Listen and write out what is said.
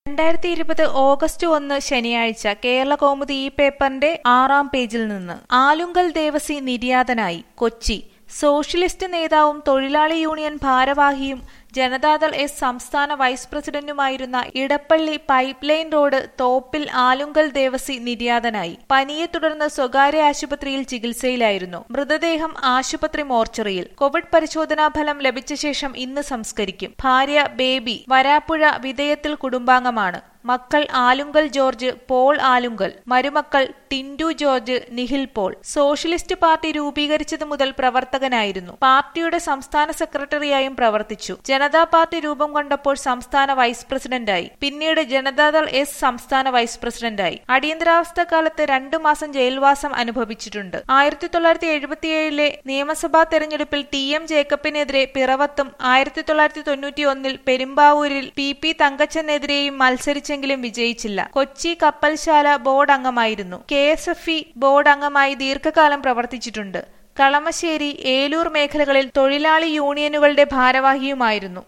രണ്ടായിരത്തി ഇരുപത് ഓഗസ്റ്റ് ഒന്ന് ശനിയാഴ്ച കേരള കൗമുദി ഈ പേപ്പറിന്റെ ആറാം പേജിൽ നിന്ന് ആലുങ്കൽ ദേവസി നിര്യാതനായി കൊച്ചി സോഷ്യലിസ്റ്റ് നേതാവും തൊഴിലാളി യൂണിയൻ ഭാരവാഹിയും ജനതാദൾ എസ് സംസ്ഥാന വൈസ് പ്രസിഡന്റുമായിരുന്ന Edappally pipe line road Thoppil Alunkal Devasi നിര്യാതനായി പനിയെ തുടർന്ന് സ്വകാര്യ ആശുപത്രിയിൽ ചികിത്സയിലായിരുന്നു മൃതദേഹം ആശുപത്രി മോർച്ചറിയിൽ കോവിഡ് പരിശോധനാ ഫലം ലഭിച്ച ശേഷം ഇന്ന് സംസ്കരിക്കും ഭാര്യ ബേബി വരാപ്പുഴ വിധേയത്തിൽ കുടുംബാംഗമാണ് മക്കൾ ആലുങ്കൽ ജോർജ് പോൾ ആലുങ്കൽ മരുമക്കൾ Tindu George Nihil Paul socialist party രൂപീകരിച്ചതു മുതൽ പ്രവർത്തകനായിരുന്നു പാർട്ടിയുടെ സംസ്ഥാന സെക്രട്ടറിയായും പ്രവർത്തിച്ചു ജനതാ പാർട്ടി രൂപം കൊണ്ടപ്പോൾ സംസ്ഥാന വൈസ് പ്രസിഡന്റായി പിന്നീട് ജനതാദൾ എസ് സംസ്ഥാന വൈസ് പ്രസിഡന്റായി അടിയന്തരാവസ്ഥ കാലത്ത് രണ്ടു മാസം ജയിൽവാസം അനുഭവിച്ചിട്ടുണ്ട് ആയിരത്തി തൊള്ളായിരത്തി എഴുപത്തിയേഴിലെ നിയമസഭാ തെരഞ്ഞെടുപ്പിൽ ടി എം ജേക്കബിനെതിരെ പിറവത്തും ആയിരത്തി തൊള്ളായിരത്തി തൊണ്ണൂറ്റി ഒന്നിൽ പെരുമ്പാവൂരിൽ പി പി തങ്കച്ചനെതിരെയും മത്സരിച്ചെങ്കിലും വിജയിച്ചില്ല കൊച്ചി കപ്പൽശാല ബോർഡ് അംഗമായിരുന്നു K S F E board അംഗമായി ദീർഘകാലം പ്രവർത്തിച്ചിട്ടുണ്ട് കളമശ്ശേരി ഏലൂർ മേഖലകളിൽ തൊഴിലാളി യൂണിയനുകളുടെ ഭാരവാഹിയുമായിരുന്നു